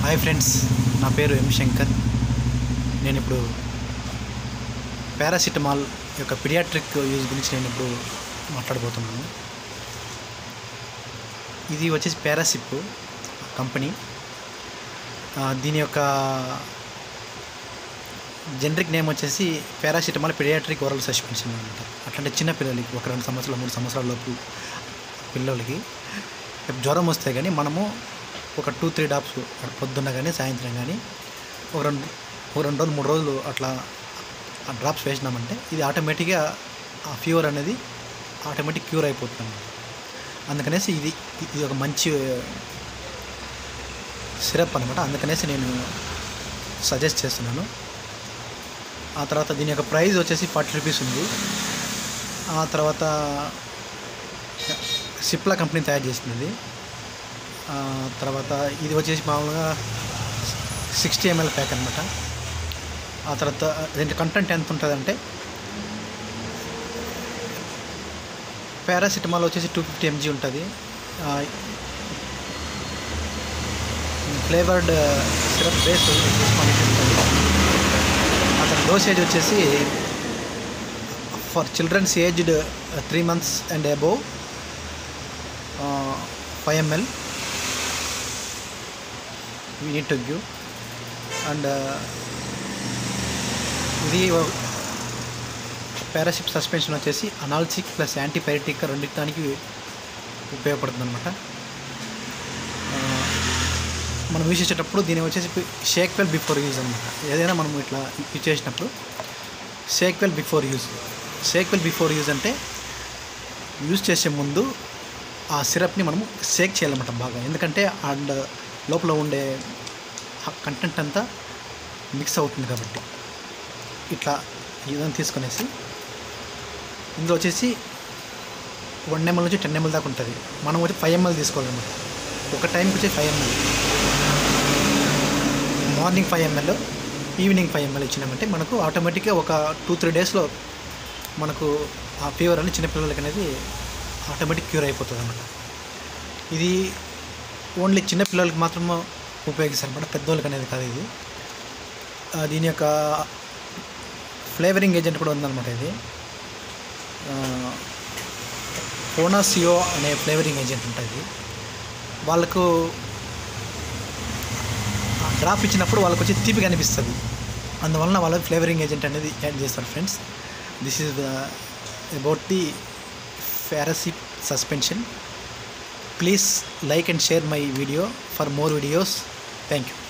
hi friends నా పేరు ఎం శంకర్ నేను ఇప్పుడు పారాసిటమాల్ యొక్క పిడియాట్రిక్ యూజ్ గురించి నేను ఇప్పుడు మాట్లాడబోతున్నాను ఇది వచ్చేసి పారాసిప్ కంపెనీ ఆ, దీని యొక్క జనరిక్ నేమ్ వచ్చేసి పారాసిటమాల్ పిడియాట్రిక్ ఓరల్ సస్పెన్షన్ అనమాట అట్లాంటి చిన్న పిల్లలకి ఒక రెండు సంవత్సరాలు మూడు సంవత్సరాల లోపు పిల్లలకి జ్వరం వస్తే కానీ మనము ఒక టూ త్రీ డాప్స్ పొద్దున్న కానీ సాయంత్రం కానీ ఒక రెండు ఒక రెండు రోజులు మూడు రోజులు అట్లా ఆ డ్రాప్స్ వేసినామంటే ఇది ఆటోమేటిక్గా ఆ ఫీవర్ అనేది ఆటోమేటిక్ క్యూర్ అయిపోతుంది అందుకనేసి ఇది ఇది ఒక మంచి సిరప్ అనమాట అందుకనేసి నేను సజెస్ట్ చేస్తున్నాను ఆ తర్వాత దీని యొక్క ప్రైస్ వచ్చేసి ఫార్టీ రూపీస్ ఉంది ఆ తర్వాత సిప్లా కంపెనీ తయారు చేసింది ఆ తర్వాత ఇది వచ్చేసి మామూలుగా సిక్స్టీ ఎంఎల్ ప్యాక్ అనమాట ఆ తర్వాత దీంట్లో కంటెంట్ ఎంత ఉంటుందంటే పారాసిటమాల్ వచ్చేసి టూ ఫిఫ్టీ ఎంజీ ఉంటుంది ఫ్లేవర్డ్ సిరప్ బేస్ క్వాంటిటీ ఉంటుంది అతని డోసేజ్ వచ్చేసి for childrens aged three months and above five ml we need to give and ఇది పారాసిప్ సస్పెన్షన్ వచ్చేసి అనాల్సిక్ ప్లస్ యాంటీపైరటిక్ రెండింటికి ఉపయోగపడుతుంది అనమాట మనం యూజ్ చేసేటప్పుడు దీని వచ్చేసి షేక్ వెల్ బిఫోర్ యూజ్ అనమాట ఏదైనా మనం ఇట్లా యూజ్ చేసినప్పుడు shake well before use shake well before use అంటే యూజ్ చేసే ముందు ఆ సిరప్ని మనము షేక్ చేయాలన్నమాట బాగా ఎందుకంటే అండ్ లోపల ఉండే కంటెంట్ అంతా మిక్స్ అవుతుంది కాబట్టి ఇట్లా ఇదని తీసుకునేసి ఇందులో వచ్చేసి వన్ ఎంఎల్ నుంచి టెన్ ఎంఎల్ దాకా ఉంటుంది మనం వచ్చి ఫైవ్ ఎంఎల్ తీసుకోవాలన్నమాట ఒక టైంకి వచ్చి five ml morning five ml evening five ml ఇచ్చినామంటే మనకు ఆటోమేటిక్గా ఒక టూ త్రీ డేస్లో మనకు ఆ ఫీవర్ అనేది చిన్నపిల్లలకి అనేది ఆటోమేటిక్ క్యూర్ అయిపోతుంది అనమాట ఇది ఓన్లీ చిన్నపిల్లలకి మాత్రం ఉపయోగిస్తారు అనమాట పెద్దోళ్ళకి అనేది కాదు ఇది ఆ, దీని యొక్క ఫ్లేవరింగ్ ఏజెంట్ కూడా ఉందన్నమాట ఇది ఫోనాసియో అనే ఫ్లేవరింగ్ ఏజెంట్ ఉంటుంది వాళ్ళకు డ్రాప్ ఇచ్చినప్పుడు వాళ్ళకి వచ్చి తీపి కనిపిస్తుంది అందువలన వాళ్ళకి ఫ్లేవరింగ్ ఏజెంట్ అనేది యాడ్ చేస్తారు friends this is the about the Paracip suspension please like and share my video for more videos thank you